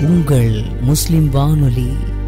உங்கள் முஸ்லிம் வானொலி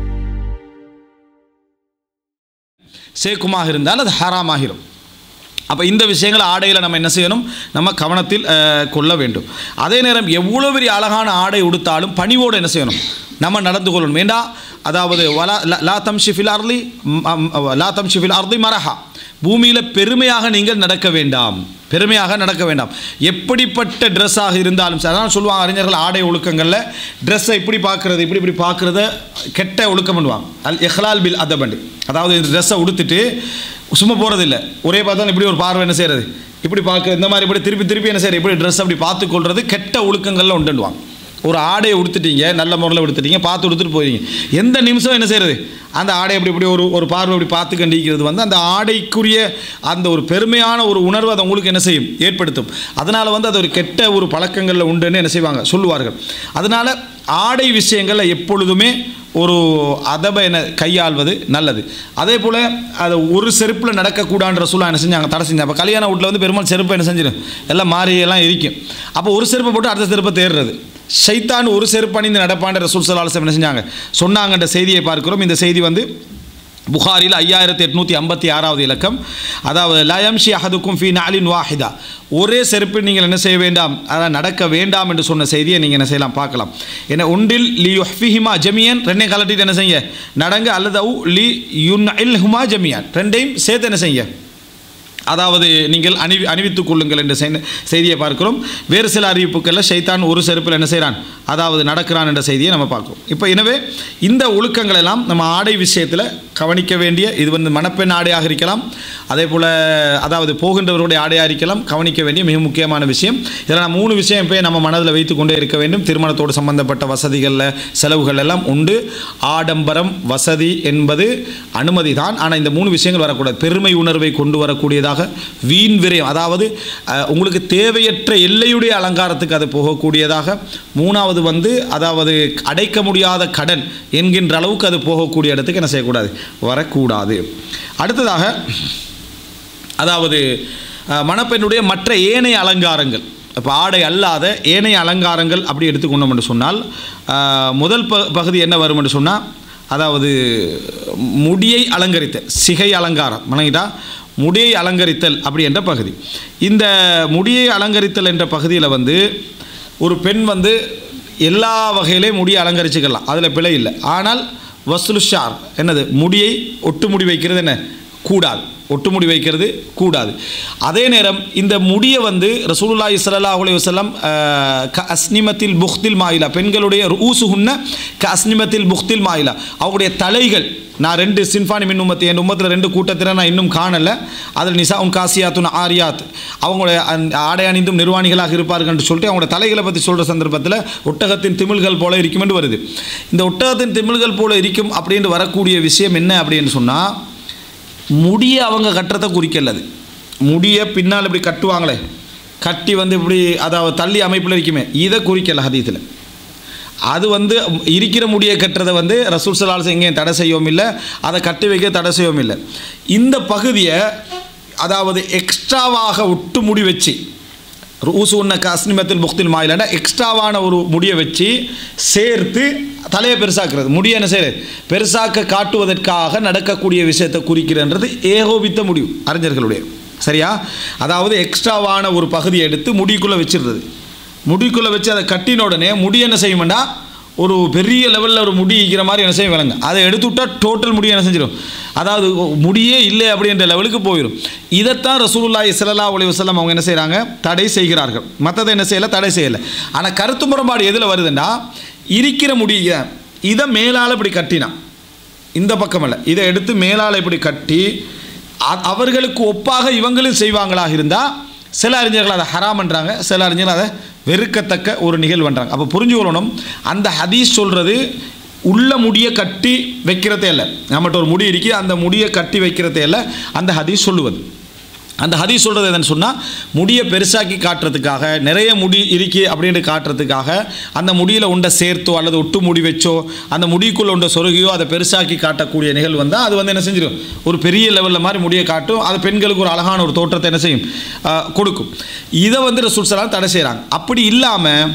சேக்குமாக இருந்தால் அது ஹராமாகிரும் அப்போ இந்த விஷயங்களை ஆடையில் நம்ம என்ன செய்யணும் நம்ம கவனத்தில் அஹ், கொள்ள வேண்டும் அதே நேரம் எவ்வளோ பெரிய அழகான ஆடை உடுத்தாலும் பணிவோடு என்ன செய்யணும் நம்ம நடந்து கொள்ளணும் ஏண்டா அதாவது வலா லா- லா தம்ஷிஃபில் அர்லி ம், அம், லா தம்ஷிஃபில் அர்லி மரஹா பூமியில் பெருமையாக நீங்கள் நடக்க வேண்டாம் பெருமையாக நடக்க வேண்டாம் எப்படிப்பட்ட ட்ரெஸ்ஸாக இருந்தாலும் சரி அதான் சொல்லுவாங்க அறிஞர்கள் ஆடை ஒழுக்கங்களில் ட்ரெஸ்ஸை இப்படி பார்க்குறது இப்படி இப்படி பார்க்குறத கெட்ட ஒழுக்கம் பண்ணுவாங்க அல் எஹ்லால் பில் அதபண்டு அதாவது இந்த ட்ரெஸ்ஸை உடுத்துட்டு சும்மா போகிறதில்ல ஒரே பார்த்தா இப்படி ஒரு பார்வை என்ன செய்கிறது இப்படி பார்க்க இந்த மாதிரி இப்படி திருப்பி திருப்பி என்ன செய்யறது இப்படி ட்ரெஸ் அப்படி பார்த்து கொள்வது கெட்ட ஒழுக்கங்களில் உண்டுடுவாங்க ஒரு ஆடையை உடுத்துட்டீங்க நல்ல முறையில் உடுத்துட்டீங்க பார்த்து உடுத்துட்டு போயிருங்க எந்த நிமிஷம் என்ன செய்கிறது அந்த ஆடை அப்படி இப்படி ஒரு ஒரு பார்வை அப்படி பார்த்து கண்டிக்கிறது வந்து அந்த ஆடைக்குரிய அந்த ஒரு பெருமையான ஒரு உணர்வு அதை உங்களுக்கு என்ன செய்யும் ஏற்படுத்தும் அதனால் வந்து அது ஒரு கெட்ட ஒரு பழக்கங்களில் உண்டுன்னு என்ன செய்வாங்க சொல்லுவார்கள் அதனால் ஆடை விஷயங்களில் எப்பொழுதுமே ஒரு அதப என கையாள்வது நல்லது அதே போல் அது ஒரு செருப்பில் நடக்கக்கூடாதுன்ற சூழல் என்ன செஞ்சாங்க தடை செஞ்சாங்க அப்போ கல்யாண வீட்டில் வந்து பெருமாள் செருப்பு என்ன செஞ்சிடும் எல்லாம் மாறி எல்லாம் இருக்கும் அப்போ ஒரு செருப்பை போட்டு அடுத்த செருப்பை தேடுறது ஷைத்தான் ஒரு செருப்பு அணிந்து நடப்பான்ற ரசூல் சலாஹம் என்ன செஞ்சாங்க சொன்னாங்கன்ற செய்தியை பார்க்கிறோம் இந்த செய்தி வந்து புகாரில் ஐயாயிரத்தி எட்நூற்றி ஐம்பத்தி ஆறாவது இலக்கம் அதாவது லயம்ஷி அஹதுக்கும் ஃபி நாலின் வாஹிதா ஒரே செருப்பில் நீங்கள் என்ன செய்ய வேண்டாம் அதான் நடக்க வேண்டாம் என்று சொன்ன செய்தியை நீங்கள் என்ன செய்யலாம் பார்க்கலாம் என்ன ஒன்றில் லி யுஹ்ஃபிஹிமா ஜமியன் ரெண்டையும் கலட்டிட்டு என்ன செய்ய நடங்க அல்லது அவு லி யுன் இல் ஹுமா ஜமியான் ரெண்டையும் சேர்த்து என்ன செய்ய அதாவது நீங்கள் அணிவி அணிவித்துக் கொள்ளுங்கள் என்ற செய்- செய்தியை பார்க்கிறோம் வேறு சில அறிவிப்புகளில் ஷைத்தான் ஒரு செருப்பில் என்ன செய்கிறான் அதாவது நடக்கிறான் என்ற செய்தியை நம்ம பார்க்கிறோம் இப்போ எனவே இந்த ஒழுக்கங்கள் எல்லாம் நம்ம ஆடை விஷயத்தில் கவனிக்க வேண்டிய இது வந்து மணப்பெண் ஆடையாக இருக்கலாம் அதே போல் அதாவது போகின்றவருடைய ஆடையாக இருக்கலாம் கவனிக்க வேண்டிய மிக முக்கியமான விஷயம் இதில் நான் மூணு விஷயம் இப்போ நம்ம மனதில் வைத்து கொண்டே இருக்க வேண்டும் திருமணத்தோடு சம்பந்தப்பட்ட வசதிகளில் செலவுகள் எல்லாம் உண்டு ஆடம்பரம் வசதி என்பது அனுமதி தான் ஆனால் இந்த மூணு விஷயங்கள் வரக்கூடாது பெருமை உணர்வை கொண்டு வரக்கூடியதாக வீண் விரயம் அதாவது அஹ், உங்களுக்கு தேவையற்ற எல்லையுடைய அலங்காரத்துக்கு அது போகக்கூடியதாக மூணாவது வந்து அதாவது அடைக்க முடியாத கடன் என்கின்ற அளவுக்கு அது போகக்கூடிய இடத்துக்கு என்ன செய்யக்கூடாது வரக்கூடாது அடுத்ததாக அதாவது அஹ், மணப்பெண்ணுடைய மற்ற ஏனைய அலங்காரங்கள் இப்போ ஆடை அல்லாத ஏனைய அலங்காரங்கள் அப்படி எடுத்துக்கொண்டோம் என்று சொன்னால் அஹ், முதல் ப பகுதி என்ன வரும் என்று சொன்னால் அதாவது முடியை அலங்கரித்தல் சிகை அலங்காரம் வணங்கிட்டா முடியை அலங்கரித்தல் அப்படி என்ற பகுதி இந்த முடியை அலங்கரித்தல் என்ற பகுதியில் வந்து ஒரு பெண் வந்து எல்லா வகையிலையும் முடியை அலங்கரிச்சுக்கலாம் அதில் பிழை இல்லை ஆனால் வசூலுஷார் என்னது முடியை ஒட்டு முடி வைக்கிறது என்ன கூடாது ஒட்டு முடி வைக்கிறது கூடாது அதே நேரம் இந்த முடியை வந்து ரசூலுல்லாஹி ஸல்லல்லாஹு அலைஹி வஸல்லம் அஹ், க அஸ்னிமத்தில் புக்தில் மாயிலா பெண்களுடைய ஊசுகுன்ன க அஸ்னிமத்தில் புக்தில் மாயிலா அவங்களுடைய தலைகள் நான் ரெண்டு சின்ஃபானி மின் உம்மத்து என் உம்மத்தில் ரெண்டு கூட்டத்தில் நான் இன்னும் காணலை அதில் நிசா உன் காசியாத்துன் ஆரியாத் அவங்களுடைய அந்த ஆடை அணிந்தும் நிர்வாணிகளாக இருப்பார்கள் என்று சொல்லிட்டு அவங்களோட தலைகளை பற்றி சொல்கிற சந்தர்ப்பத்தில் ஒட்டகத்தின் திமிழ்கள் போல இருக்கும் என்று வருது இந்த ஒட்டகத்தின் திமிழ்கள் போல இருக்கும் அப்படின்னு வரக்கூடிய விஷயம் என்ன அப்படின்னு சொன்னால் முடியை அவங்க கட்டுறதை குறிக்கல அது முடியை பின்னால் இப்படி கட்டுவாங்களே கட்டி வந்து இப்படி அதாவது தள்ளி அமைப்பில் இருக்குமே இதை குறிக்கல ஹதீத்தில் அது வந்து இருக்கிற முடியை கட்டுறதை வந்து ரசூல் சலால் எங்கேயும் தடை செய்யவும் இல்லை அதை கட்டி வைக்க தடை செய்யவும் இல்லை இந்த பகுதியை அதாவது எக்ஸ்ட்ராவாக ஒட்டு முடி வச்சு ரூசு உன்ன காஸ்னிமத்தில் புக்தில் மாயிலண்டா எக்ஸ்ட்ராவான ஒரு முடியை வச்சு சேர்த்து தலையை பெருசாக்குறது முடியை என்ன செய்யுது பெருசாக்க காட்டுவதற்காக நடக்கக்கூடிய விஷயத்தை குறிக்கிறன்றது ஏகோபித்த முடிவு அறிஞர்களுடைய சரியா அதாவது எக்ஸ்ட்ராவான ஒரு பகுதியை எடுத்து முடிக்குள்ளே வச்சிடுறது முடிக்குள்ளே வச்சு அதை கட்டின உடனே முடி என்ன செய்யும்டா ஒரு பெரிய லெவலில் ஒரு முடி இருக்கிற மாதிரி என்ன செய்யும் விளங்க அதை எடுத்து விட்டா டோட்டல் முடி என்ன செஞ்சிடும் அதாவது முடியே இல்லை அப்படின்ற லெவலுக்கு போயிடும் இதைத்தான் ரசூலுல்லாஹி ஸல்லல்லாஹு அலைஹி வஸல்லம் அவங்க என்ன செய்கிறாங்க தடை செய்கிறார்கள் மற்றதை என்ன செய்யலை தடை செய்யலை ஆனால் கருத்து முரண்பாடு எதில் வருதுன்னா இருக்கிற முடிய இதை மேலால் இப்படி கட்டினான் இந்த பக்கம் இல்லை இதை எடுத்து மேலால் இப்படி கட்டி அ- அவர்களுக்கு ஒப்பாக இவங்களும் செய்வாங்களாக இருந்தால் சில அறிஞர்கள் அதை ஹராமன்றாங்க சில அறிஞர்கள் அதை வெறுக்கத்தக்க ஒரு நிகழ்வுன்றாங்க அப்போ புரிஞ்சுக்கொள்ளணும் அந்த ஹதீஸ் சொல்கிறது உள்ள முடியை கட்டி வைக்கிறதே இல்லை நம்மகிட்ட ஒரு முடி இருக்கு அந்த முடியை கட்டி வைக்கிறதே இல்லை அந்த ஹதீஸ் சொல்லுவது அந்த ஹதீஸ் சொல்கிறது என்னன்னு சொன்னால் முடியை பெருசாக்கி காட்டுறதுக்காக நிறைய முடி இருக்கு அப்படின்னு காட்டுறதுக்காக அந்த முடியில் உண்டை சேர்த்தோ அல்லது ஒட்டு முடி வச்சோ அந்த முடிக்குள்ள உண்ட சொருகியோ அதை பெருசாக்கி காட்டக்கூடிய நிகழ்வு வந்தால் அது வந்து என்ன செஞ்சிடும் ஒரு பெரிய லெவலில் மாதிரி முடியை காட்டும் அது பெண்களுக்கு ஒரு அழகான ஒரு தோற்றத்தை என்ன செய்யும் ஆஹ், கொடுக்கும் இதை வந்து ரசூல் சலாம் தடை செய்கிறாங்க அப்படி இல்லாமல்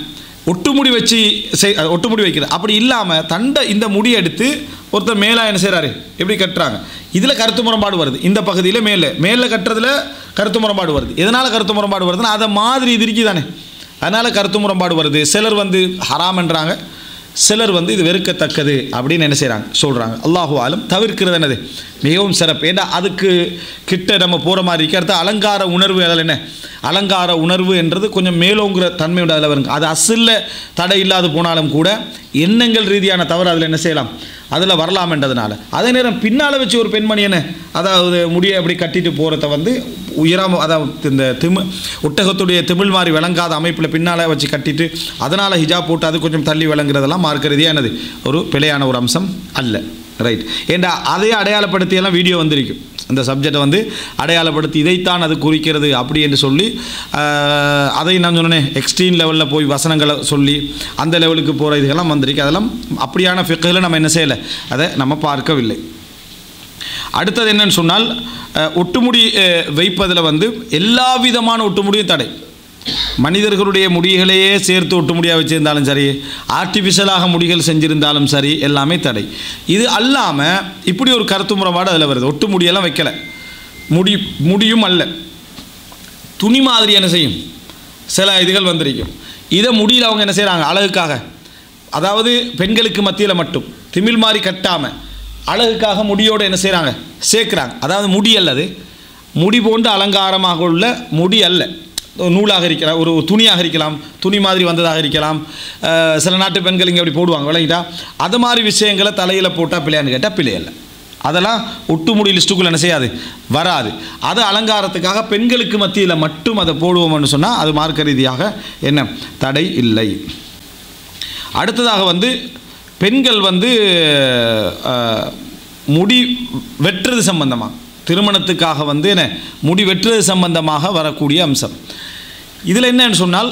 ஒட்டுமுடி வச்சு செய் அஹ் ஒட்டுமுடி வைக்கிறது அப்படி இல்லாமல் தண்டை இந்த முடியை எடுத்து ஒருத்தர் மேலே என்ன செய்கிறாரு எப்படி கட்டுறாங்க இதில் கருத்து முரண்பாடு வருது இந்த பகுதியில் மேலே மேலே கட்டுறதுல கருத்து முரண்பாடு வருது எதனால் கருத்து முரண்பாடு வருதுன்னா அதை மாதிரி இது இருக்குதானே அதனால் கருத்து முரண்பாடு வருது சிலர் வந்து ஹராம்ன்றாங்க சிலர் வந்து இது வெறுக்கத்தக்கது அப்படின்னு என்ன செய்கிறாங்க சொல்கிறாங்க அல்லாஹு ஆலம் தவிர்க்கிறது என்னது மிகவும் சிறப்பு ஏன்னா அதுக்கு கிட்ட நம்ம போகிற மாதிரி இருக்கு அடுத்து அலங்கார உணர்வு அதில் என்ன அலங்கார உணர்வு என்றது கொஞ்சம் மேலோங்கிற தன்மையோட அதில் வருங்க அது அசில்ல தடை இல்லாது போனாலும் கூட எண்ணங்கள் ரீதியான தவறு அதில் என்ன செய்யலாம் அதில் வரலாம் என்றதுனால அதே நேரம் பின்னால் வச்சு ஒரு பெண்மணி என்ன அதாவது முடியை அப்படி கட்டிட்டு போகிறத வந்து உயராம அதாவது இந்த திமு ஒட்டகத்துடைய திமிழ் மாதிரி விளங்காத அமைப்பில் பின்னால் வச்சு கட்டிட்டு அதனால் ஹிஜாப் போட்டு அது கொஞ்சம் தள்ளி விளங்குறதெல்லாம் மார்க்க ரீதியாக என்னது ஒரு பிழையான ஒரு அம்சம் அல்ல ரைட் ஏண்டா அதையே அடையாளப்படுத்தி எல்லாம் வீடியோ வந்திருக்கும் இந்த சப்ஜெக்டை வந்து அடையாளப்படுத்தி இதைத்தான் அது குறிக்கிறது அப்படி என்று சொல்லி ஆஹ், அதை நான் சொன்னேன் எக்ஸ்ட்ரீம் லெவலில் போய் வசனங்களை சொல்லி அந்த லெவலுக்கு போகிற இதுகெல்லாம் வந்திருக்கு அதெல்லாம் அப்படியான ஃபிக்கில் நம்ம என்ன செய்யலை அதை நம்ம பார்க்கவில்லை அடுத்தது என்னன்னு சொன்னால் அஹ், ஒட்டுமுடி அஹ், வைப்பதில் வந்து எல்லா விதமான ஒட்டுமுடியும் தடை மனிதர்களுடைய முடிகளையே சேர்த்து ஒட்டுமுடியாக வச்சிருந்தாலும் சரி ஆர்டிஃபிஷியலாக முடிகள் செஞ்சிருந்தாலும் சரி எல்லாமே தடை இது அல்லாமல் இப்படி ஒரு கருத்து முறைப்பாடு அதில் வருது ஒட்டு முடியெல்லாம் வைக்கலை முடி முடியும் அல்ல துணி மாதிரி என்ன செய்யும் சில இதுகள் வந்திருக்கும் இதை முடியல அவங்க என்ன செய்கிறாங்க அழகுக்காக அதாவது பெண்களுக்கு மத்தியில் மட்டும் திமிழ் மாதிரி கட்டாமல் அழகுக்காக முடியோடு என்ன செய்கிறாங்க சேர்க்குறாங்க அதாவது முடி அல்லது முடி போன்று அலங்காரமாக உள்ள முடி அல்ல நூலாக இருக்கலாம் ஒரு துணியாக இருக்கலாம் துணி மாதிரி வந்ததாக இருக்கலாம் அஹ் சில நாட்டு பெண்கள் இங்கே அப்படி போடுவாங்க விளங்கிட்டா அது மாதிரி விஷயங்களை தலையில் போட்டால் பிள்ளையான்னு கேட்டால் பிள்ளை இல்லை அதெல்லாம் ஒட்டுமுடி லிஸ்ட்டுக்குள்ள என்ன செய்யாது வராது அது அலங்காரத்துக்காக பெண்களுக்கு மத்தியில் மட்டும் அதை போடுவோம்னு சொன்னால் அது மார்க்க ரீதியாக என்ன தடை இல்லை அடுத்ததாக வந்து பெண்கள் வந்து அஹ், முடி வெட்டுறது சம்பந்தமாக திருமணத்துக்காக வந்து என்ன முடி வெட்டுறது சம்பந்தமாக வரக்கூடிய அம்சம் இதில் என்னன்னு சொன்னால்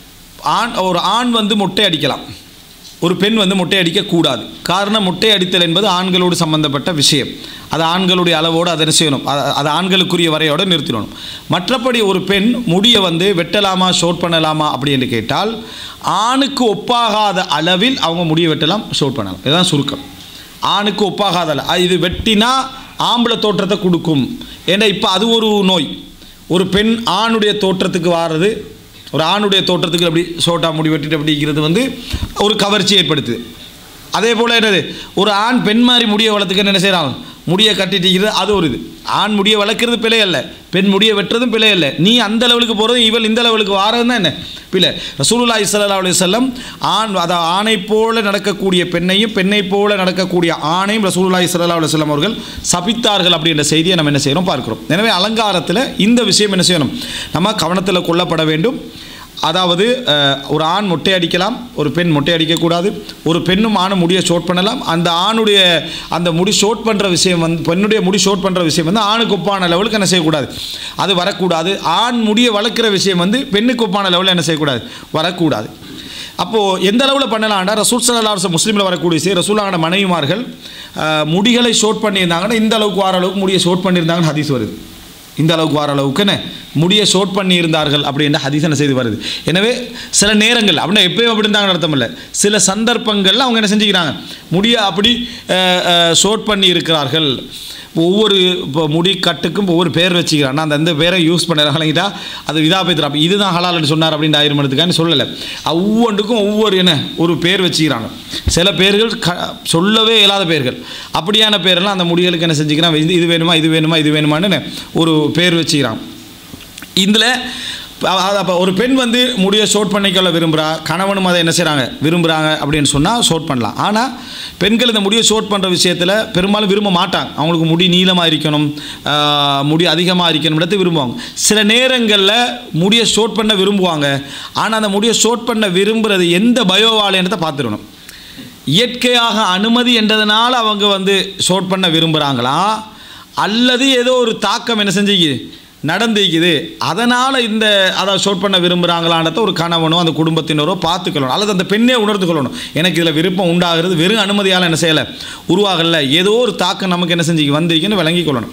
ஆண் ஒரு ஆண் வந்து மொட்டை அடிக்கலாம் ஒரு பெண் வந்து மொட்டை அடிக்கக்கூடாது காரணம் மொட்டை அடித்தல் என்பது ஆண்களோடு சம்பந்தப்பட்ட விஷயம் அது ஆண்களுடைய அளவோடு அதை என்ன செய்யணும் அ- அது ஆண்களுக்குரிய வரையோடு நிறுத்திடணும் மற்றபடி ஒரு பெண் முடியை வந்து வெட்டலாமா ஷோட் பண்ணலாமா அப்படின்னு கேட்டால் ஆணுக்கு ஒப்பாகாத அளவில் அவங்க முடியை வெட்டலாம் ஷோட் பண்ணலாம் இதுதான் சுருக்கம் ஆணுக்கு ஒப்பாகாத அள- அது இது வெட்டினா ஆம்பளை தோற்றத்தை கொடுக்கும் ஏன்னா இப்போ அது ஒரு நோய் ஒரு பெண் ஆணுடைய தோற்றத்துக்கு வாரது ஒரு ஆணுடைய தோற்றத்துக்கு அப்படி ஷோட்டா முடி வெட்டிட்டு அப்படிங்கிறது வந்து ஒரு கவர்ச்சி ஏற்படுத்துது அதே போல் என்னது ஒரு ஆண் பெண் மாதிரி முடியை வளர்த்துக்க என்ன செய்கிறாங்க முடியை கட்டிட்டு அது ஒரு இது ஆண் முடியை வளர்க்குறது பிழை அல்ல பெண் முடியை வெட்டுறதும் பிழை அல்ல நீ அந்த லெவலுக்கு போகிறதும் இவள் இந்த லெவலுக்கு வாரதும் தான் என்ன பிழை ரசூலுல்லாஹி ஸல்லல்லாஹு அலைஹி வஸல்லம் ஆண் அதாவது ஆணை போல நடக்கக்கூடிய பெண்ணையும் பெண்ணை போல நடக்கக்கூடிய ஆணையும் ரசூலுல்லாஹி ஸல்லல்லாஹு அலைஹி வஸல்லம் அவர்கள் சபித்தார்கள் அப்படின்ற செய்தியை நம்ம என்ன செய்கிறோம் பார்க்கிறோம் எனவே அலங்காரத்தில் இந்த விஷயம் என்ன செய்யணும் நம்ம கவனத்தில் கொள்ளப்பட வேண்டும் அதாவது அஹ், ஒரு ஆண் மொட்டை அடிக்கலாம் ஒரு பெண் மொட்டை அடிக்கக்கூடாது ஒரு பெண்ணும் ஆணும் முடியை ஷோட் பண்ணலாம் அந்த ஆணுடைய அந்த முடி ஷோட் பண்ணுற விஷயம் வந்து பெண்ணுடைய முடி ஷோட் பண்ணுற விஷயம் வந்து ஆணுக்கு ஒப்பான லெவலுக்கு என்ன செய்யக்கூடாது அது வரக்கூடாது ஆண் முடியை வளர்க்குற விஷயம் வந்து பெண்ணுக்கு ஒப்பான லெவலில் என்ன செய்யக்கூடாது வரக்கூடாது அப்போது எந்த அளவில் பண்ணலாம்டா ரசூல் சல்லா அலுவலம் முஸ்லீமில் வரக்கூடிய விஷயம் ரசூலான மனைவிமார்கள் அஹ், முடிகளை ஷோட் பண்ணியிருந்தாங்கன்னா இந்த அளவுக்கு வார அளவுக்கு முடியை ஷோட் பண்ணியிருந்தாங்கன்னு ஹதீஸ் வருது இந்த அளவுக்கு வர அளவுக்கு என்ன முடியை ஷோட் பண்ணி இருந்தார்கள் அப்படின்ற ஹதீசன செய்து வருது எனவே சில நேரங்கள் அப்படின்னா எப்பயும் அப்படி இருந்தாங்கன்னு அர்த்தம் இல்லை சில சந்தர்ப்பங்களில் அவங்க என்ன செஞ்சுக்கிறாங்க முடியை அப்படி ஷோட் பண்ணி இருக்கிறார்கள் ஒவ்வொரு இப்போ முடி கட்டுக்கும் ஒவ்வொரு பேர் வச்சுக்கிறான் அந்த அந்த பேரை யூஸ் பண்ணுறாங்கட்டா அது இதா பேத்துறா அப்போ இதுதான் ஹலால்னு சொன்னார் அப்படின்னு ஆயிரம் எடுத்துக்கான்னு சொல்லலை ஒவ்வொன்றுக்கும் ஒவ்வொரு என்ன ஒரு பேர் வச்சுக்கிறாங்க சில பேர்கள் க சொல்லவே இயலாத பேர்கள் அப்படியான பேரெல்லாம் அந்த முடிகளுக்கு என்ன செஞ்சுக்கிறான் இது இது வேணுமா இது வேணுமா இது வேணுமான்னு ஒரு பேர் வச்சுக்கிறான் இதில் அப்போ ஒரு பெண் வந்து முடியை ஷோட் பண்ணிக்கொள்ள விரும்புகிறா கணவனும் அதை என்ன செய்கிறாங்க விரும்புகிறாங்க அப்படின்னு சொன்னால் ஷோட் பண்ணலாம் ஆனால் பெண்கள் இந்த முடியை ஷோட் பண்ணுற விஷயத்தில் பெரும்பாலும் விரும்ப மாட்டாங்க அவங்களுக்கு முடி நீளமாக இருக்கணும் ஆஹ், முடி அதிகமாக இருக்கணும்ன்றது விரும்புவாங்க சில நேரங்களில் முடியை ஷோட் பண்ண விரும்புவாங்க ஆனால் அந்த முடியை ஷோட் பண்ண விரும்புகிறது எந்த பயோவாலேன்றதை பார்த்துடணும் இயற்கையாக அனுமதி என்றதுனால அவங்க வந்து ஷோட் பண்ண விரும்புகிறாங்களா அல்லது ஏதோ ஒரு தாக்கம் என்ன செஞ்சுக்குது நடந்துக்குது அதனால் இந்த அதை ஷோட் பண்ண விரும்புகிறாங்களான்றத ஒரு கணவனோ அந்த குடும்பத்தினரோ பார்த்துக்கணும் அல்லது அந்த பெண்ணே உணர்ந்து கொள்ளணும் எனக்கு இதில் விருப்பம் உண்டாகிறது வெறும் அனுமதியால் என்ன செய்யலை உருவாகல ஏதோ ஒரு தாக்கம் நமக்கு என்ன செஞ்சு வந்திருக்குன்னு விளங்கி கொள்ளணும்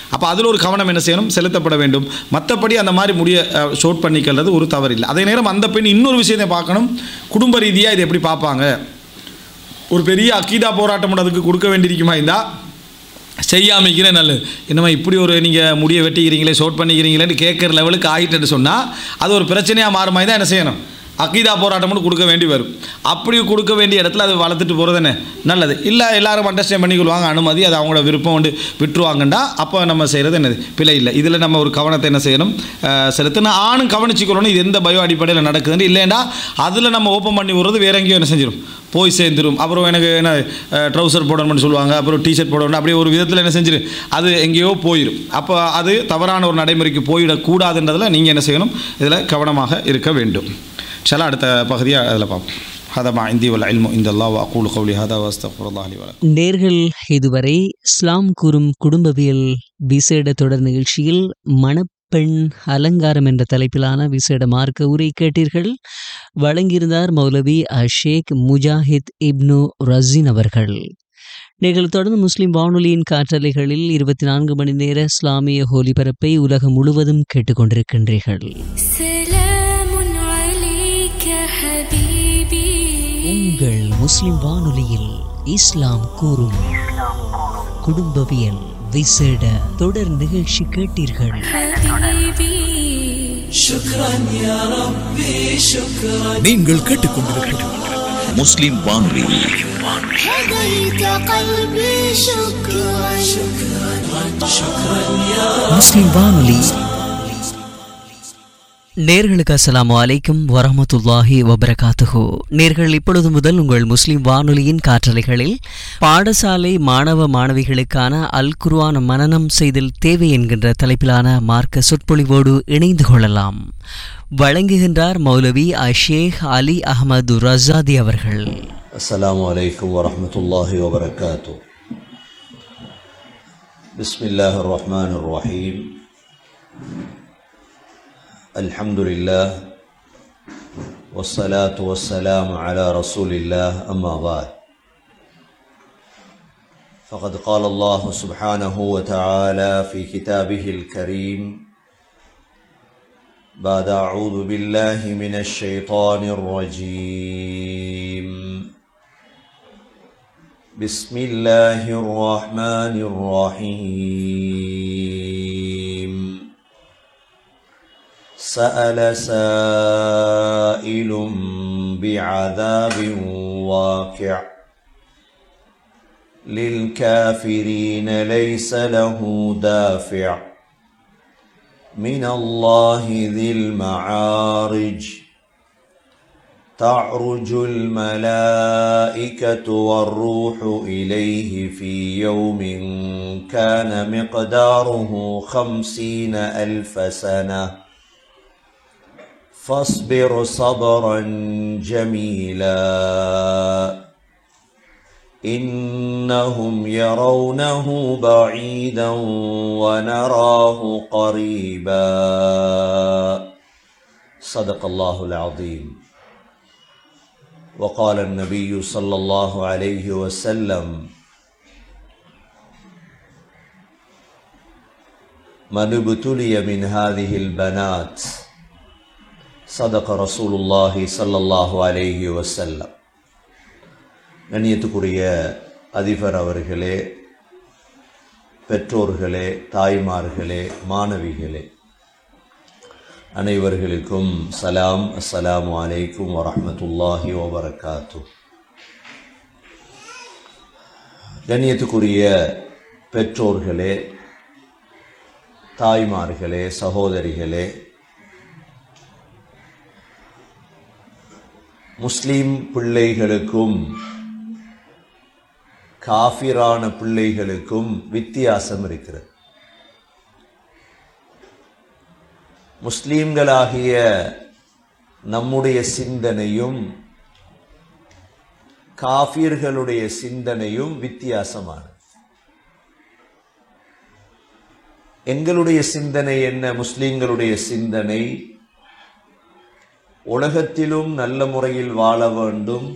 அப்போ அதில் ஒரு கவனம் என்ன செய்யணும் செலுத்தப்பட வேண்டும் மற்றபடி அந்த மாதிரி முடிய ஷோட் பண்ணிக்கிறது ஒரு தவறில்லை அதே நேரம் அந்த பெண் இன்னொரு விஷயத்தை பார்க்கணும் குடும்ப ரீதியாக இதை எப்படி பார்ப்பாங்க ஒரு பெரிய அக்கீதா போராட்டம் அதுக்கு கொடுக்க வேண்டியிருக்குமா இருந்தா செய்யாமிக்கிறே நல்லது என்னம்மா இப்படி ஒரு நீங்கள் முடிய வெட்டிக்கிறீங்களே ஷோட் பண்ணிக்கிறீங்களேன்னு கேட்குற லெவலுக்கு ஆகிட்டுன்னு சொன்னால் அது ஒரு பிரச்சனையாக மாறும் மாதிரி தான் என்ன செய்யணும் அக்கீதா போராட்டம்னு கொடுக்க வேண்டி வரும் அப்படி கொடுக்க வேண்டிய இடத்துல அது வளர்த்துட்டு போகிறது என்ன நல்லது இல்லை எல்லாரும் அண்டர்ஸ்டாண்ட் பண்ணிக்கொள்வாங்க அனுமதி அது அவங்களோட விருப்பம் வந்து விட்டுருவாங்கண்டா அப்போ நம்ம செய்கிறது என்னது பிழை இல்லை இதில் நம்ம ஒரு கவனத்தை என்ன செய்யணும் அஹ், செலுத்தணும் ஆணும் கவனிச்சுக்கொள்ளணும் இது எந்த பயோ அடிப்படையில் நடக்குதுன்னு இல்லைண்டா அதில் நம்ம ஓப்பன் பண்ணி விடுறது வேற எங்கேயும் என்ன செஞ்சிடும் போய் சேர்ந்துரும் அப்புறம் எனக்கு என்ன ட்ரௌசர் போடணும்னு சொல்லுவாங்க அப்புறம் டிஷர்ட் போடணும் அப்படியே ஒரு விதத்தில் என்ன செஞ்சிரு அது எங்கேயோ போயிடும் அப்போ அது தவறான ஒரு நடைமுறைக்கு போயிடக்கூடாதுன்றதில் நீங்கள் என்ன செய்யணும் இதில் கவனமாக இருக்க வேண்டும் சலா அடுத்த பகுதியை அதில் பார்ப்போம் هذا ما عندي والعلم عند الله واقول قولي هذا واستغفر الله لي ولكم நேர்கள் இதுவரை இஸ்லாம் கூறும் குடும்பவியல் விசேட தொடர் நிகழ்ச்சியில் மணப்பெண் அலங்காரம் என்ற தலைப்பிலான விசேட மார்க்க உரை கேட்டீர்கள் வழங்கியிருந்தார் மௌலவி அஷேக் முஜாஹித் இப்னு ரசீன் அவர்கள் நீங்கள் தொடர்ந்து முஸ்லிம் வானொலியின் காற்றலைகளில் இருபத்தி நான்கு மணி நேர இஸ்லாமிய ஒலிபரப்பை உலகம் முழுவதும் கேட்டுக்கொண்டிருக்கின்றீர்கள் سلام عليك حبيبي உங்கள் முஸ்லிம் வானொலியில் இஸ்லாம் கூறும் குடும்பவியல் விசேட தொடர் நிகழ்ச்சி கேட்டீர்கள் حبيبي நீங்கள் கேட்டுக்கொண்டிருப்பது முஸ்லிம் வானொலி هديت قلبي شكرا முஸ்லிம் வானொலி நேர்களுக்கு அஸ்ஸலாமு அலைக்கும் வரஹமத்துல்லாஹி வபரகாத்துஹு நேர்கள் இப்பொழுது முதல் உங்கள் முஸ்லிம் வானொலியின் காற்றலைகளில் பாடசாலை மாணவ மாணவிகளுக்கான அல் குர்ஆன் மனனம் செய்தல் தேவை என்கின்ற தலைப்பிலான மார்க்க சொற்பொழிவோடு இணைந்து கொள்ளலாம் வழங்குகின்றார் மௌலவி அஷேக் அலி அகமது ரசாதி அவர்கள் السلام عليكم ورحمة الله وبركاته بسم الله الرحمن الرحيم الحمد لله والصلاة والسلام على رسول الله أما بعد فقد قال الله سبحانه وتعالى في كتابه الكريم بعد أعوذ بالله من الشيطان الرجيم بسم الله الرحمن الرحيم سأل سائل بعذاب واقع للكافرين ليس له دافع من الله ذي المعارج تعرج الملائكة والروح إليه في يوم كان مقداره خمسين ألف سنة فاصبر صبرا جميلا إنهم يرونه بعيدا ونراه قريبا صدق الله العظيم وقال النبي صلى الله عليه وسلم من ابتلي من هذه البنات صدق رسول الله صلى الله عليه وسلم கண்ணியத்துக்குரிய அதிபர் அவர்களே பெற்றோர்களே தாய்மார்களே மாணவிகளே அனைவர்களுக்கும் சலாம் அஸ்ஸலாமு அலைக்கும் வரஹ்மத்துல்லாஹி வபரகாத்து கண்ணியத்துக்குரிய பெற்றோர்களே தாய்மார்களே சகோதரிகளே முஸ்லிம் பிள்ளைகளுக்கும் காஃபிரான பிள்ளைகளுக்கும் வித்தியாசம் இருக்கிறது முஸ்லீம்களாகிய நம்முடைய சிந்தனையும் காஃபிர்களுடைய சிந்தனையும் வித்தியாசமானது எங்களுடைய சிந்தனை என்ன முஸ்லீம்களுடைய சிந்தனை உலகத்திலும் நல்ல முறையில் வாழ வேண்டும்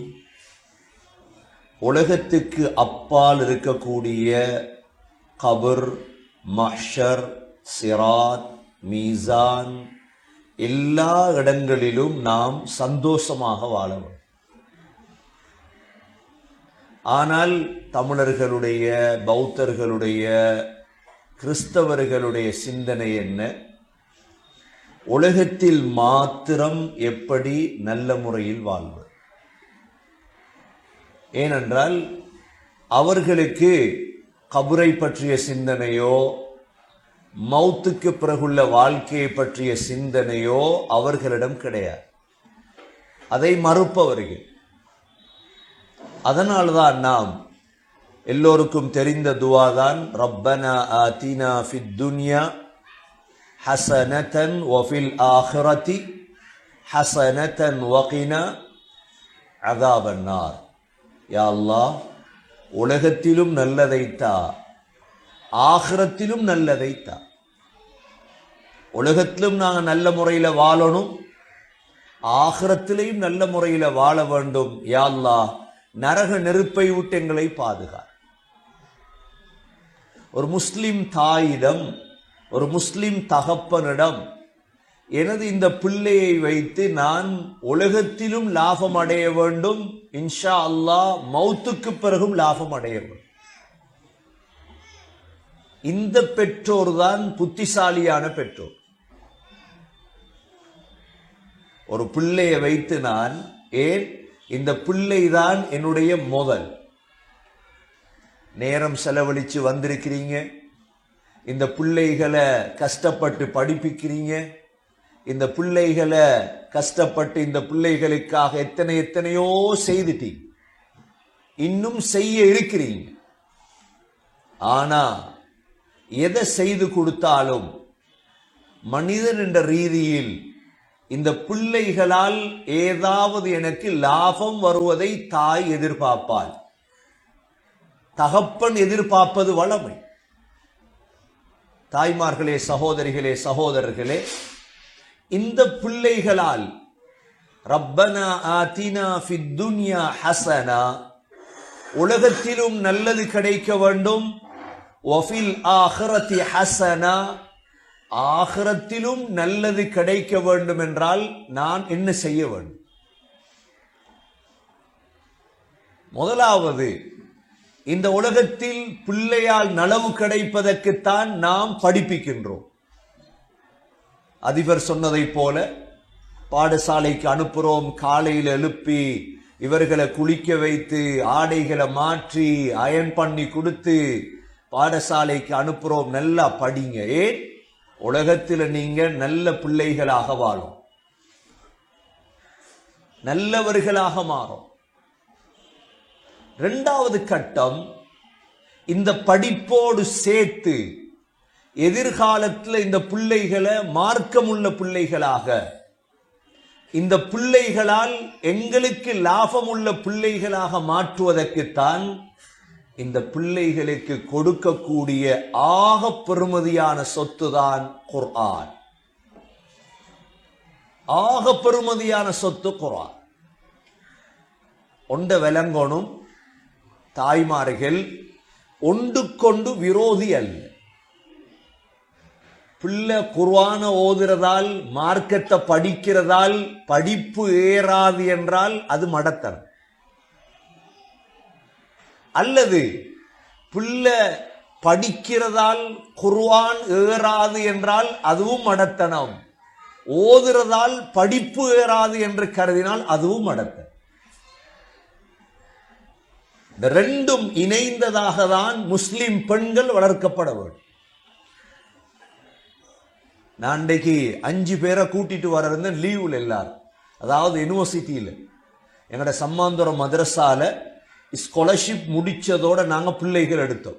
உலகத்துக்கு அப்பால் இருக்கக்கூடிய கபர் மஹ்ஷர் சிராத் மீசான் எல்லா இடங்களிலும் நாம் சந்தோஷமாக வாழ வேண்டும் ஆனால் தமிழர்களுடைய பௌத்தர்களுடைய கிறிஸ்தவர்களுடைய சிந்தனை என்ன உலகத்தில் மாத்திரம் எப்படி நல்ல முறையில் வாழ்வது ஏனென்றால் அவர்களுக்கு கபரை பற்றிய சிந்தனையோ மௌத்துக்கு பிறகுள்ள வாழ்க்கையை பற்றிய சிந்தனையோ அவர்களிடம் கிடையாது அதை மறுப்பவர்கள் அதனால்தான் நாம் எல்லோருக்கும் தெரிந்த துவாதான் ரப்பனா ஆதினா ஃபித் துன்யா ஹசனதன் வஃபில் ஆஹிரதி ஹசனதன் வகினா அதாபன்னார் யா அல்லாஹ் உலகத்திலும் நல்லதைத்தா ஆகிரத்திலும் நல்லதைத்தா உலகத்திலும் நாங்கள் நல்ல முறையில் வாழணும் ஆகிரத்திலையும் நல்ல முறையில் வாழ வேண்டும் யா அல்லாஹ் நரக நெருப்பை விட்டு எங்களை பாதுகா ஒரு முஸ்லிம் தாயிடம் ஒரு முஸ்லிம் தகப்பனிடம் எனது இந்த பிள்ளையை வைத்து நான் உலகத்திலும் லாபம் அடைய வேண்டும் இன்ஷா அல்லாஹ் மௌத்துக்கு பிறகும் லாபம் அடைய வேண்டும் இந்த பெற்றோர் தான் புத்திசாலியான பெற்றோர் ஒரு பிள்ளையை வைத்து நான் ஏன் இந்த பிள்ளை தான் என்னுடைய முதல் நேரம் செலவழிச்சு வந்திருக்கிறீங்க இந்த பிள்ளைகளை கஷ்டப்பட்டு படிப்பிக்கிறீங்க இந்த பிள்ளைகளை கஷ்டப்பட்டு இந்த பிள்ளைகளுக்காக எத்தனை எத்தனையோ செய்துட்டீங்க இன்னும் செய்ய இருக்கிறீங்க ஆனா எதை செய்து கொடுத்தாலும் மனிதன் என்ற ரீதியில் இந்த பிள்ளைகளால் ஏதாவது எனக்கு லாபம் வருவதை தாய் எதிர்பார்ப்பாள் தகப்பன் எதிர்பார்ப்பது வளமை தாய்மார்களே சகோதரிகளே சகோதரர்களே இந்த பிள்ளைகளால் ரப்பனா ஆதினா ஃபித் துன்யா ஹசனா உலகத்திலும் நல்லது கிடைக்க வேண்டும் வஃபில் ஆஹிரத்தி ஹசனா ஆகிரத்திலும் நல்லது கிடைக்க வேண்டும் என்றால் நான் என்ன செய்ய வேண்டும் முதலாவது இந்த உலகத்தில் பிள்ளையால் நலவு கிடைப்பதற்குத்தான் நாம் படிப்பிக்கின்றோம் அதிபர் சொன்னதைப் போல பாடசாலைக்கு அனுப்புறோம் காலையில் எழுப்பி இவர்களை குளிக்க வைத்து ஆடைகளை மாற்றி அயன் பண்ணி கொடுத்து பாடசாலைக்கு அனுப்புறோம் நல்லா படிங்க ஏன் உலகத்தில் நீங்க நல்ல பிள்ளைகளாக வாழும் நல்லவர்களாக மாறும் இரண்டாவது கட்டம் இந்த படிப்போடு சேர்த்து எதிர்காலத்தில் இந்த பிள்ளைகளை மார்க்கமுள்ள பிள்ளைகளாக இந்த பிள்ளைகளால் எங்களுக்கு லாபமுள்ள பிள்ளைகளாக மாற்றுவதற்குத்தான் இந்த பிள்ளைகளுக்கு கொடுக்கக்கூடிய ஆக பெருமதியான சொத்து தான் குர்ஆன் ஆக பெருமதியான சொத்து குர்ஆன் ஒண்ட விளங்கணும் தாய்மார்கள் ஒன்று கொண்டு விரோதி அல்ல பிள்ளை குர்ஆன ஓதுறதால் மார்க்கத்தை படிக்கிறதால் படிப்பு ஏறாது என்றால் அது மடத்தனம் அல்லது பிள்ளை படிக்கிறதால் குர்ஆன் ஏறாது என்றால் அதுவும் மடத்தனம் ஓதுறதால் படிப்பு ஏறாது என்று கருதினால் அதுவும் மடத்தனம் இந்த ரெண்டும் இணைந்ததாக தான் முஸ்லிம் பெண்கள் வளர்க்கப்பட வேண்டும் நான் இன்றைக்கு அஞ்சு பேரை கூட்டிட்டு வர இருந்தேன் லீவில் எல்லாரும் அதாவது யூனிவர்சிட்டியில் எங்களோட சம்மாந்துரம் மதரசால ஸ்காலர்ஷிப் முடிச்சதோட நாங்க பிள்ளைகள் எடுத்தோம்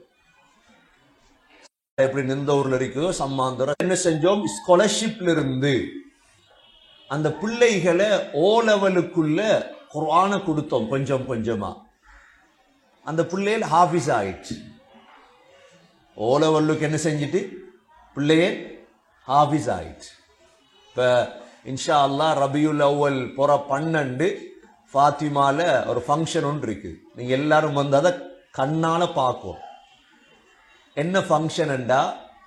எப்படி நிந்தூர்ல இருக்குதோ சம்மாந்துரம் என்ன செஞ்சோம் ஸ்காலர்ஷிப்ல இருந்து அந்த பிள்ளைகளை ஓ லெவலுக்குள்ள குர்ஆனை கொடுத்தோம் கொஞ்சம் கொஞ்சமா அந்த பிள்ளைகள் ஹாஃபிஸ் ஆயிடுச்சு ஓ லெவலுக்கு என்ன செஞ்சுட்டு பிள்ளைய ஹாஃபிஸ் ஆயிடுச்சு இப்போ இன்ஷா அல்லாஹ் ரபியுல் அவ்வல் புற பன்னெண்டு ஃபாத்திமால ஒரு ஃபங்க்ஷன் ஒன்று இருக்குது நீங்கள் எல்லாரும் வந்து அதை கண்ணால் பார்க்கும் என்ன ஃபங்க்ஷன்டா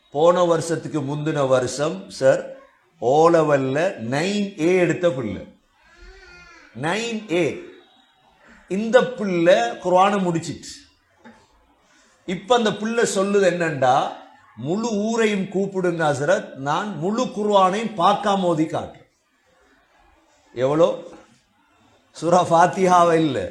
போன வருஷத்துக்கு முந்தின வருஷம் சார் ஓ லெவல்ல நைன் ஏ எடுத்த பிள்ளை நைன் ஏ இந்த பிள்ளை குர்ஆனை முடிச்சிட்டு இப்ப அந்த பிள்ளை சொல்லுது என்னண்டா முழு ஊரையும் கூப்பிடுங்க ஹசரத் நான் முழு குர்ஆனையும் பார்க்காம ஓதி காட்டுறேன் எவ்வளோ சுரா ஃபாத்திஹாவை இல்லை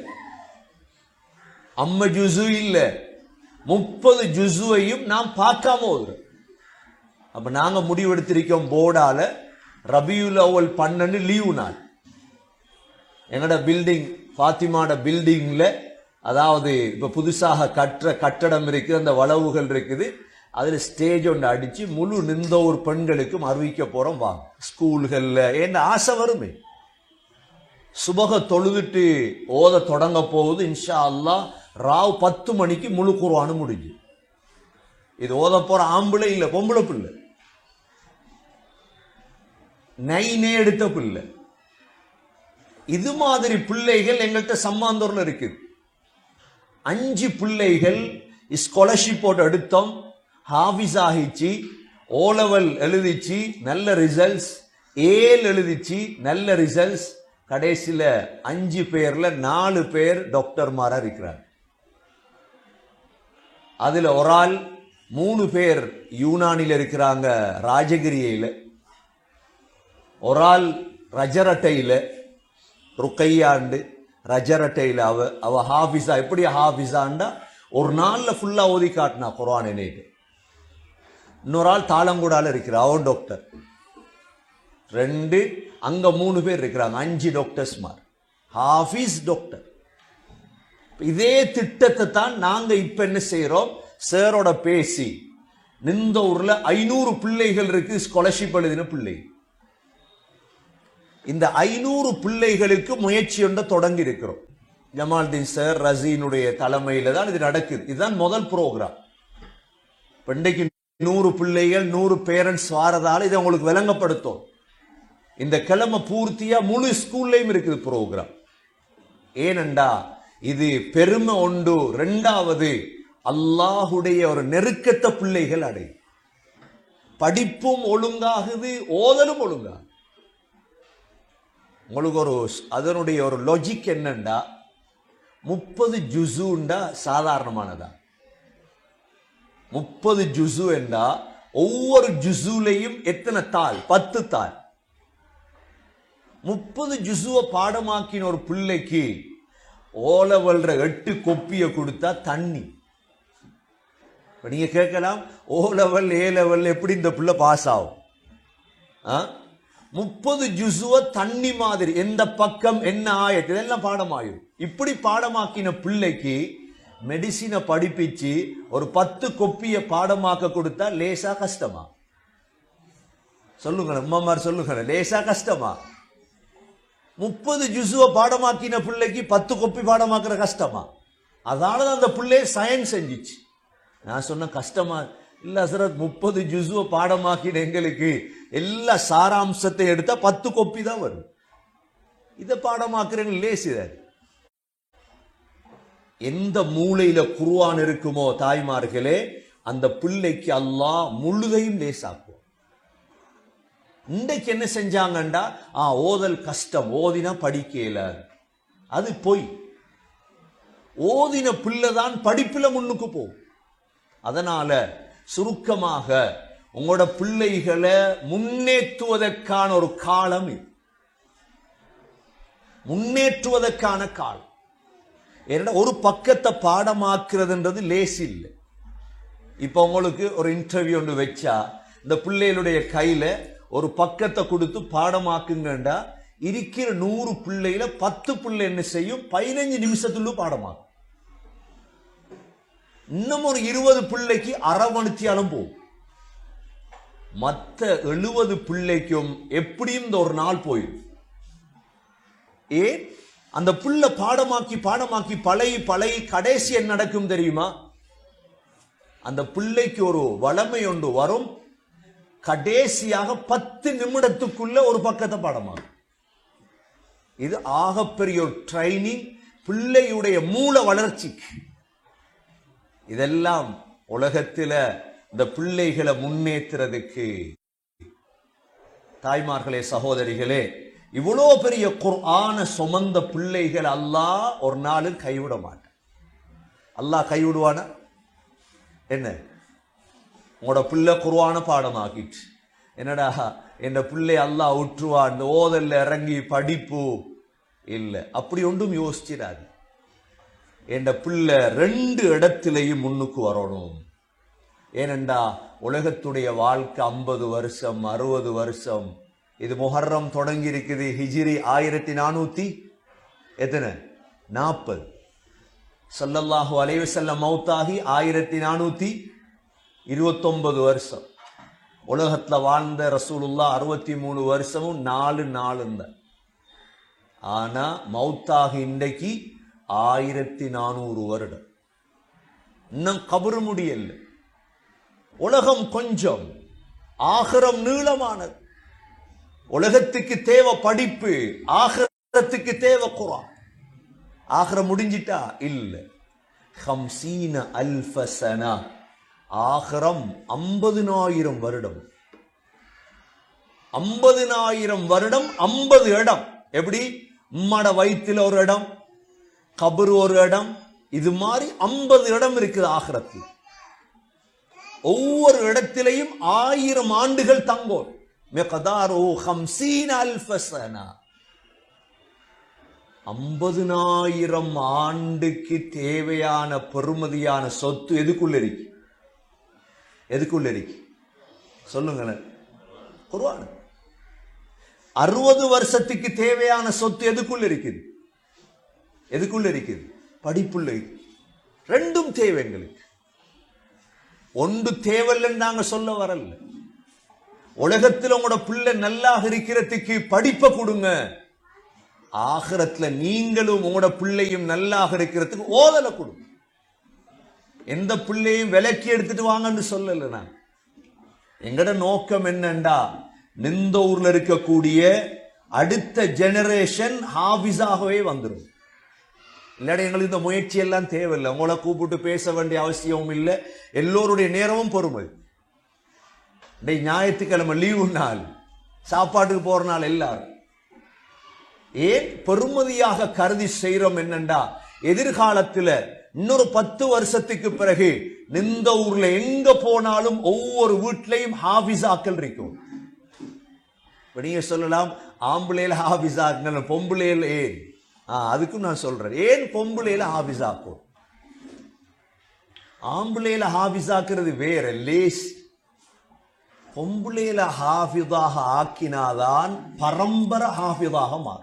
அம்ம ஜுசு இல்லை முப்பது ஜுசுவையும் நாம் பார்க்காம ஓதுறோம் அப்ப நாங்க முடிவெடுத்திருக்கோம் போர்டால ரபியுல் அவ்வல் பன்னெண்டு லீவு நாள் எங்கட பில்டிங் ஃபாத்திமாட பில்டிங்ல அதாவது இப்ப புதுசாக கட்டுற கட்டடம் இருக்குது அந்த வளவுகள் இருக்குது அதுல ஸ்டேஜ் ஒன்று அடிச்சு முழு நிந்தோர் பெண்களுக்கும் அறிவிக்க போறோம் வாங்க ஸ்கூல்கள்ல ஏன்னா ஆசை வருமே சுபக தொழுதுட்டு ஓத தொடங்க போகுது இன்ஷா அல்லாஹ் ராவ் பத்து மணிக்கு முழு குர்ஆனு முடிஞ்சு இது ஓத போற ஆம்பளை இல்ல பொம்பளை பிள்ளை நைனே எடுத்த பிள்ளை இது மாதிரி பிள்ளைகள் எங்கள்கிட்ட சம்மாந்தூர்ல இருக்குது அஞ்சு பிள்ளைகள் ஸ்காலர்ஷிப்போட எடுத்தோம் ஹாஃபிஸ் ஆகிச்சு ஓ லெவல் எழுதிச்சு நல்ல ரிசல்ட்ஸ் ஏல் எழுதிச்சு நல்ல ரிசல்ட்ஸ் கடைசியில அஞ்சு பேர்ல நாலு பேர் டாக்டர்மாரா இருக்கிறார் அதுல ஒரு ஆள் மூணு பேர் யூனானில இருக்கிறாங்க ராஜகிரியில ஒரு ஆள் ரஜரட்டையில ருக்கையாண்டு ரஜரட்டையில அவ அவ ஹாஃபிஸா எப்படி ஹாஃபிஸாண்டா ஒரு நாள்ல ஃபுல்லா ஓதி காட்டினா குர்ஆன் என்னைட்டு இன்னொரு ஆள் தாளங்குடால இருக்கிறா அவன் டாக்டர் ரெண்டு அங்க மூணு பேர் இருக்கிறாங்க அஞ்சு டாக்டர்ஸ்மார் ஹாஃபிஸ் டாக்டர் இதே திட்டத்தை தான் நாங்க இப்ப என்ன செய்யறோம் சாரோட பேசி நிந்தூர்ல ஐநூறு பிள்ளைகள் இருக்கு ஸ்காலர்ஷிப் எழுதின பிள்ளை இந்த ஐநூறு பிள்ளைகளுக்கு முயற்சி ஒன்றை தொடங்கி இருக்கிறோம் ஜமால்தீன் சார் ரசீனுடைய தலைமையில தான் இது நடக்குது இதுதான் முதல் ப்ரோக்ராம் இன்றைக்கு நூறு பிள்ளைகள் நூறு பேரண்ட்ஸ் வாரதால இதை உங்களுக்கு விளங்கப்படுத்தும் இந்த கிழமை பூர்த்தியா முழு ஸ்கூல்லையும் இருக்குது ப்ரோக்ராம் ஏனண்டா இது பெருமை உண்டு ரெண்டாவது அல்லாஹுடைய ஒரு நெருக்கத்தை பிள்ளைகள் அடையும் படிப்பும் ஒழுங்காகுது ஓதலும் ஒழுங்கா உங்களுக்கு ஒரு அதனுடைய ஒரு லாஜிக் என்னண்டா முப்பது ஜுசுண்டா சாதாரணமானதா முப்பது ஜுசு என்றா ஒவ்வொரு ஜுசுலையும் எத்தனை தாள் பத்து தாள் முப்பது ஜுசுவை பாடமாக்கின ஒரு பிள்ளைக்கு ஓலவல்ற எட்டு கொப்பிய கொடுத்தா தண்ணி இப்ப நீங்க கேட்கலாம் ஓ லெவல் ஏ லெவல் எப்படி இந்த பிள்ளை பாஸ் ஆகும் ஆ? முப்பது ஜுசுவ தண்ணி மாதிரி எந்த பக்கம் என்ன ஆயத்து இதெல்லாம் பாடமாயிரும் இப்படி பாடமாக்கின பிள்ளைக்கு மெடிசினை படிப்பிச்சு ஒரு பத்து கொப்பிய பாடமாக்க கொடுத்தா லேசா கஷ்டமா சொல்லுங்க அம்மாமார் சொல்லுங்க லேசா கஷ்டமா முப்பது ஜுசுவ பாடமாக்கின பிள்ளைக்கு பத்து கொப்பி பாடமாக்குற கஷ்டமா அதனால தான் அந்த பிள்ளை சயின்ஸ் செஞ்சிச்சு நான் சொன்ன கஷ்டமா இல்ல ஹசரத் முப்பது ஜுசுவ பாடமாக்கின எங்களுக்கு எல்லா சாராம்சத்தை எடுத்தா பத்து கொப்பி தான் வரும் இதை பாடமாக்குறேன்னு லேசிதாரு எந்த மூலையில குருவான் இருக்குமோ தாய்மார்களே அந்த பிள்ளைக்கு அல்லாஹ் முழுதையும் லேசாக்குவோம் இன்றைக்கு என்ன செஞ்சாங்கண்டா ஆ ஓதல் கஷ்டம் ஓதினா படிக்க இயலாது அது பொய் ஓதின பிள்ளை தான் படிப்புல முன்னுக்கு போகும் அதனால சுருக்கமாக உங்களோட பிள்ளைகளை முன்னேற்றுவதற்கான ஒரு காலம் இது முன்னேற்றுவதற்கான காலம் ஏன்னா ஒரு பக்கத்தை பாடமாக்குறதுன்றது லேசி இல்லை இப்போ உங்களுக்கு ஒரு இன்டர்வியூ ஒன்று வச்சா இந்த பிள்ளைகளுடைய கையில ஒரு பக்கத்தை கொடுத்து பாடமாக்குங்கண்டா இருக்கிற நூறு பிள்ளையில பத்து பிள்ளை என்ன செய்யும் பதினஞ்சு நிமிஷத்துள்ள பாடமாக்கும் இன்னும் ஒரு இருபது பிள்ளைக்கு அரவணைத்தியாலும் போகும் மற்ற எழுபது பிள்ளைக்கும் எப்படியும் இந்த ஒரு நாள் போயிடும் ஏன் அந்த புள்ள பாடமாக்கி பாடமாக்கி பழகி பழகி கடைசி என்ன நடக்கும் தெரியுமா அந்த பிள்ளைக்கு ஒரு வளமை ஒன்று வரும் கடைசியாக பத்து நிமிடத்துக்குள்ள ஒரு பக்கத்தை பாடமாகும் இது ஆகப்பெரிய ஒரு ட்ரைனிங் பிள்ளையுடைய மூல வளர்ச்சிக்கு இதெல்லாம் உலகத்தில் இந்த பிள்ளைகளை முன்னேற்றுறதுக்கு தாய்மார்களே சகோதரிகளே இவ்வளோ பெரிய குர்ஆன சுமந்த பிள்ளைகள் அல்லாஹ் ஒரு நாளும் கைவிட மாட்டான் அல்லாஹ் கைவிடுவானா என்ன உங்களோட பிள்ளை குர்ஆன பாடமாக்கிட்டு என்னடா என் பிள்ளை அல்லாஹ் விட்டுருவான் இந்த ஓதல்ல இறங்கி படிப்பு இல்லை அப்படி ஒன்றும் யோசிச்சிடாது என் பிள்ளை ரெண்டு இடத்திலையும் முன்னுக்கு வரணும் ஏனெண்டா உலகத்துடைய வாழ்க்கை ஐம்பது வருஷம் அறுபது வருஷம் இது முஹர்ரம் தொடங்கி இருக்குது ஹிஜிரி ஆயிரத்தி நானூத்தி எத்தனை நாற்பது ஸல்லல்லாஹு அலைஹி வஸல்லம் மௌத்தாகி ஆயிரத்தி நானூத்தி இருபத்தொன்பது வருஷம் உலகத்துல வாழ்ந்த ரசூலுல்லா அறுபத்தி மூணு வருஷமும் நாலு நாளும் தான் ஆனா மௌத்தாகி இன்றைக்கு ஆயிரத்தி நானூறு வருடம் இன்னும் கபரு முடியல உலகம் கொஞ்சம் ஆகரம் நீளமானது உலகத்துக்கு தேவை படிப்பு ஆகரத்துக்கு தேவை குரான் ஆகரம் முடிஞ்சிட்டா இல்ல ஹம்சீன அல்ஃபசனா ஆகரம் ஐம்பதினாயிரம் வருடம் ஐம்பதினாயிரம் வருடம் ஐம்பது இடம் எப்படி உம்மட வயிற்றுல ஒரு இடம் கபரு ஒரு இடம் இது மாதிரி ஐம்பது இடம் இருக்குது ஆகரத்தில் ஒவ்வொரு இடத்திலையும் ஆயிரம் ஆண்டுகள் தங்கோம் மிகதாரோ ஹம்சீன் அல்ஃபசனா ஐம்பதுனாயிரம் ஆண்டுக்கு தேவையான பெருமதியான சொத்து எதுக்குள்ள இருக்கு எதுக்குள்ள இருக்கு சொல்லுங்களேன் குர்ஆன் அறுபது வருஷத்துக்கு தேவையான சொத்து எதுக்குள்ள இருக்குது எதுக்குள்ள இருக்குது படிப்புள்ள இருக்கு. ரெண்டும் தேவை எங்களுக்கு ஒன்று தேவையில்லைன்னு நாங்க சொல்ல வரல உலகத்தில் உங்களோட பிள்ளை நல்லா இருக்கிறதுக்கு படிப்பை கொடுங்க ஆகிரத்துல நீங்களும் உங்களோட பிள்ளையும் நல்லாக இருக்கிறதுக்கு ஓதலை கொடுங்க எந்த பிள்ளையும் விலக்கி எடுத்துட்டு வாங்கன்னு சொல்லல நான் எங்கட நோக்கம் என்னண்டா நிந்த ஊர்ல இருக்கக்கூடிய அடுத்த ஜெனரேஷன் ஹாபிஸாகவே வந்துடும் இல்லாட்டி எங்களுக்கு இந்த முயற்சி எல்லாம் தேவையில்லை உங்களை கூப்பிட்டு பேச வேண்டிய அவசியமும் இல்லை எல்லோருடைய நேரமும் பொறுமை டேய் ஞாயிற்றுக்கிழமை லீவு நாள் சாப்பாட்டுக்கு போற நாள் எல்லாரும் ஏன் பெருமதியாக கருதி செய்யறோம் என்னண்டா எதிர்காலத்துல இன்னொரு பத்து வருஷத்துக்கு பிறகு நிந்த ஊர்ல எங்க போனாலும் ஒவ்வொரு வீட்லயும் ஹாபிஸாக்கள் இருக்கும் இப்ப நீங்க சொல்லலாம் ஆம்பளையில ஹாபிஸாக்கள் பொம்பளையில ஏன் ஆ, அதுக்கும் நான் சொல்றேன் ஏன் பொம்பளையில ஹாபிஸாக்கும் ஆம்பளையில ஹாபிஸாக்குறது வேற லேஸ் பொம்பளையில ஹாஃபிதாக ஆக்கினாதான் பரம்பரை ஹாஃபிதாக மாறும்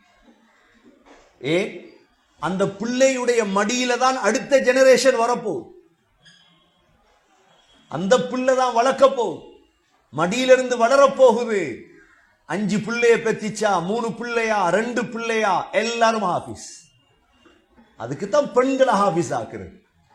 ஏன் அந்த பிள்ளையுடைய மடியில தான் அடுத்த ஜெனரேஷன் வரப்போகுது அந்த பிள்ளை தான் வளர்க்க போகுது மடியிலிருந்து வளரப்போகுது அஞ்சு பிள்ளைய பெத்திச்சா மூணு பிள்ளையா ரெண்டு பிள்ளையா எல்லாரும் ஹாஃபீஸ் அதுக்கு தான் பெண்களை ஹாஃபீஸ் ஆக்குறது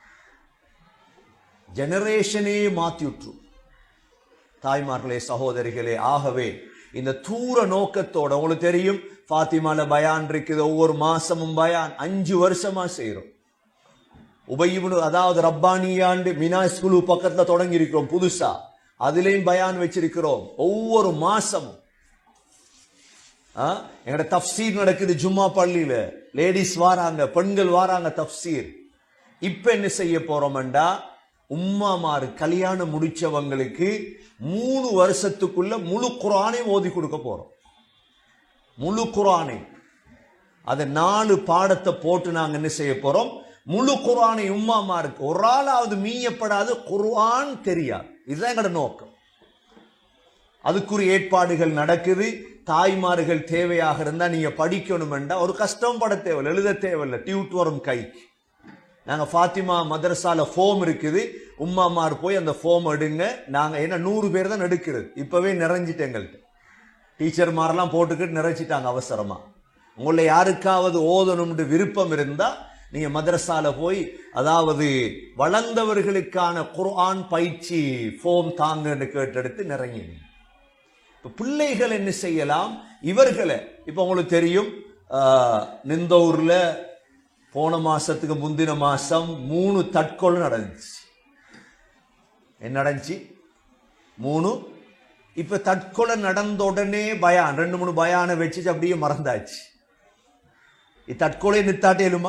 ஜெனரேஷனே மாத்தி விட்டுரும் தாய்மார்களே சகோதரிகளே ஆகவே இந்த தூர நோக்கத்தோட உங்களுக்கு தெரியும் ஃபாத்திமால பயான் இருக்குது ஒவ்வொரு மாசமும் பயான் அஞ்சு வருஷமா செய்றோம் உபயிபுனு அதாவது ரப்பானியாண்டு மினா ஸ்கூலு பக்கத்துல தொடங்கி இருக்கிறோம் புதுசா அதுலயும் பயான் வச்சிருக்கிறோம் ஒவ்வொரு மாசமும் ஆ, எங்கட தப்சீர் நடக்குது ஜும்மா பள்ளியில லேடிஸ் வாராங்க பெண்கள் வாராங்க தப்சீர் இப்ப என்ன செய்ய போறோம்டா உம்மாமாரு கல்யாணம் முடிச்சவங்களுக்கு மூணு வருஷத்துக்குள்ள முழு குரானை ஓதி கொடுக்க போறோம் முழு குரானை அதை நாலு பாடத்தை போட்டு நாங்க என்ன செய்ய போறோம் முழு குரானை உம்மாமாருக்கு ஒரு ஆளாவது மீயப்படாது குர்ஆன் தெரியாது இதுதான் எங்களோட நோக்கம் அதுக்குரிய ஏற்பாடுகள் நடக்குது தாய்மார்கள் தேவையாக இருந்தா நீங்க படிக்கணுமெண்டா ஒரு கஷ்டம் பட தேவையில்லை எழுத தேவையில்லை டியூட் வரும் கைக்கு நாங்க ஃபாத்திமா மதரசால ஃபோம் இருக்குது உம்மாமார் போய் அந்த ஃபோம் எடுங்க நாங்க என்ன நூறு பேர் தான் எடுக்கிறது இப்பவே நிறைஞ்சிட்டு எங்கள்கிட்ட டீச்சர்மாரெல்லாம் போட்டுக்கிட்டு நிறைச்சிட்டாங்க அவசரமா உங்களை யாருக்காவது ஓதணும்னு விருப்பம் இருந்தா நீங்க மதரசால போய் அதாவது வளர்ந்தவர்களுக்கான குர்ஆன் பயிற்சி ஃபோம் தாங்கன்னு கேட்டெடுத்து நிறைங்க இப்ப பிள்ளைகள் என்ன செய்யலாம் இவர்களை இப்ப உங்களுக்கு தெரியும் ஆஹ், நிந்தூர்ல போன மாசத்துக்கு முந்தின மாசம் மூணு தற்கொலை நடந்துச்சு என்ன நடந்துச்சு மூணு இப்ப தற்கொலை நடந்த உடனே பயான் ரெண்டு மூணு பயானை வச்சு அப்படியே மறந்தாச்சு இது தற்கொலை நித்தாட்டேலுமா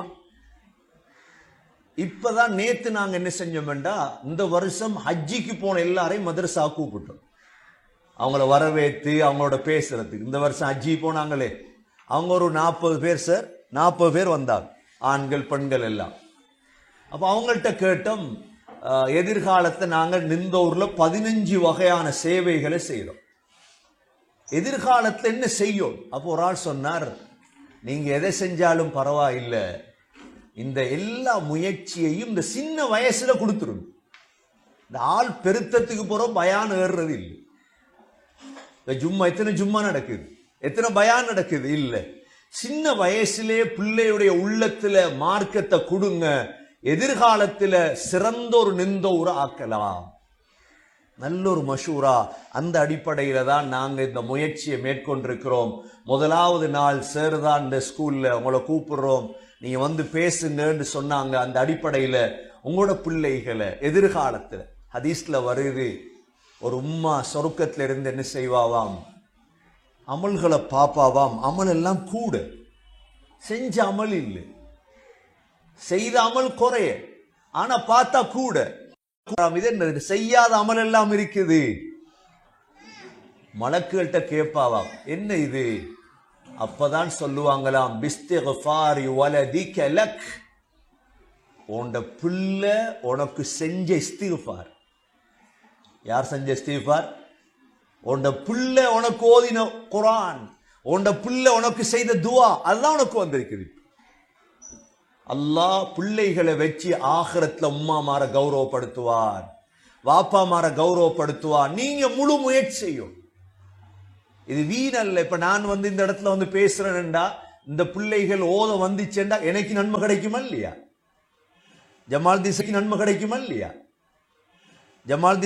இப்பதான் நேத்து நாங்க என்ன செஞ்சோம்டா இந்த வருஷம் ஹஜ்ஜிக்கு போன எல்லாரையும் மதரசா கூப்பிட்டோம் அவங்கள வரவேற்று அவங்களோட பேசுறதுக்கு இந்த வருஷம் ஹஜ்ஜி போனாங்களே அவங்க ஒரு நாற்பது பேர் சார் நாற்பது பேர் வந்தாங்க ஆண்கள் பெண்கள் எல்லாம் அப்போ அவங்கள்ட்ட கேட்டோம் அஹ், எதிர்காலத்தை நாங்கள் நிந்தூர்ல பதினஞ்சு வகையான சேவைகளை செய்கிறோம் எதிர்காலத்தில் என்ன செய்யும் அப்போ ஒரு ஆள் சொன்னார் நீங்க எதை செஞ்சாலும் பரவாயில்லை இந்த எல்லா முயற்சியையும் இந்த சின்ன வயசுல கொடுத்துருங்க இந்த ஆள் பெருத்தத்துக்கு போறோம் பயான் ஏறுறது இல்லை இந்த ஜும்மா எத்தனை ஜும்மா நடக்குது எத்தனை பயான் நடக்குது இல்ல சின்ன வயசுலே பிள்ளையுடைய உள்ளத்துல மார்க்கத்தை கொடுங்க எதிர்காலத்துல சிறந்த ஒரு நிந்த ஒரு ஆக்கலாம் நல்ல ஒரு மஷூரா அந்த அடிப்படையில தான் நாங்க இந்த முயற்சியை மேற்கொண்டிருக்கிறோம் முதலாவது நாள் சார் தான் இந்த ஸ்கூல்ல உங்களை கூப்பிடுறோம் நீங்க வந்து பேசுங்கன்னு சொன்னாங்க அந்த அடிப்படையில உங்களோட பிள்ளைகளை எதிர்காலத்துல ஹதீஸ்ல வருது ஒரு உம்மா சொருக்கத்துல இருந்து என்ன செய்வாவாம் அமல்களை பாப்பாவாம் அமல் எல்லாம் கூட செஞ்ச அமல் இல்லை செய்த அமல் குறைய ஆனா பார்த்தா கூட இது என்ன செய்யாத அமல் எல்லாம் இருக்குது மலக்குகள்கிட்ட கேட்பாவாம் என்ன இது அப்பதான் சொல்லுவாங்களாம் பிஸ்திஃபாரி வலதிக லக் உண்ட பிள்ளை உனக்கு செஞ்ச இஸ்திஃபார் யார் செஞ்ச இஸ்திஃபார் உண்ட பிள்ளை உனக்கு ஓதின குரான் உண்ட பிள்ளை உனக்கு செய்த துவா அதுதான் உனக்கு வந்திருக்குது அல்லாஹ் பிள்ளைகளை வச்சு ஆகிரத்துல உம்மா மாற கௌரவப்படுத்துவார் வாப்பா மாற கௌரவப்படுத்துவார் நீங்க முழு முயற்சி செய்யும் இது வீணல்ல இப்ப நான் வந்து இந்த இடத்துல வந்து பேசுறேன்டா இந்த பிள்ளைகள் ஓத வந்துச்சேன்டா எனக்கு நன்மை கிடைக்குமா இல்லையா ஜமால் திசைக்கு நன்மை கிடைக்குமா இல்லையா ஜமால்